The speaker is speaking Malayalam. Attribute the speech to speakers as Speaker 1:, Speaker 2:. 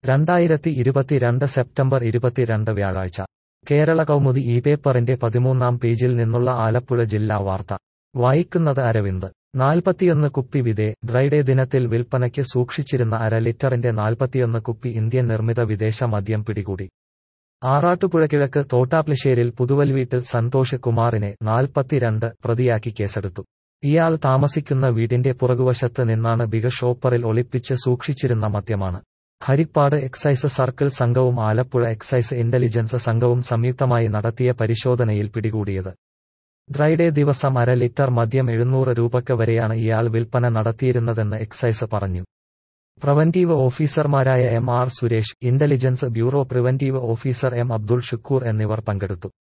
Speaker 1: രണ്ടായിരത്തി ഇരുപത്തിരണ്ട് സെപ്റ്റംബർ ഇരുപത്തിരണ്ട് വ്യാഴാഴ്ച കേരള കൗമുദി ഈ പേപ്പറിന്റെ പതിമൂന്നാം പേജിൽ നിന്നുള്ള ആലപ്പുഴ ജില്ലാ വാർത്ത വായിക്കുന്നത് അരവിന്ദ് നാൽപ്പത്തിയൊന്ന് കുപ്പി വിതേ ഡ്രൈഡേ ദിനത്തിൽ വിൽപ്പനയ്ക്ക് സൂക്ഷിച്ചിരുന്ന അര ലിറ്ററിന്റെ നാൽപ്പത്തിയൊന്ന് കുപ്പി ഇന്ത്യൻ നിർമ്മിത വിദേശ മദ്യം പിടികൂടി ആറാട്ടുപുഴ കിഴക്ക് തോട്ടാപ്ലിശ്ശേരിൽ പുതുവൽവീട്ടിൽ സന്തോഷ് കുമാറിനെ നാൽപ്പത്തിരണ്ട് പ്രതിയാക്കി കേസെടുത്തു ഇയാൾ താമസിക്കുന്ന വീടിന്റെ പുറകുവശത്ത് നിന്നാണ് ബിഗ ഷോപ്പറിൽ ഒളിപ്പിച്ച് സൂക്ഷിച്ചിരുന്ന മദ്യമാണ് ഹരിപ്പാട് എക്സൈസ് സർക്കിൾ സംഘവും ആലപ്പുഴ എക്സൈസ് ഇന്റലിജൻസ് സംഘവും സംയുക്തമായി നടത്തിയ പരിശോധനയിൽ പിടികൂടിയത് ഡ്രൈഡേ ദിവസം അര ലിറ്റർ മദ്യം എഴുന്നൂറ് രൂപയ്ക്ക് വരെയാണ് ഇയാൾ വിൽപ്പന നടത്തിയിരുന്നതെന്ന് എക്സൈസ് പറഞ്ഞു പ്രവന്റീവ് ഓഫീസർമാരായ M R Suresh intelligence bureau preventive officer M Abdul Shukoor എന്നിവർ പങ്കെടുത്തു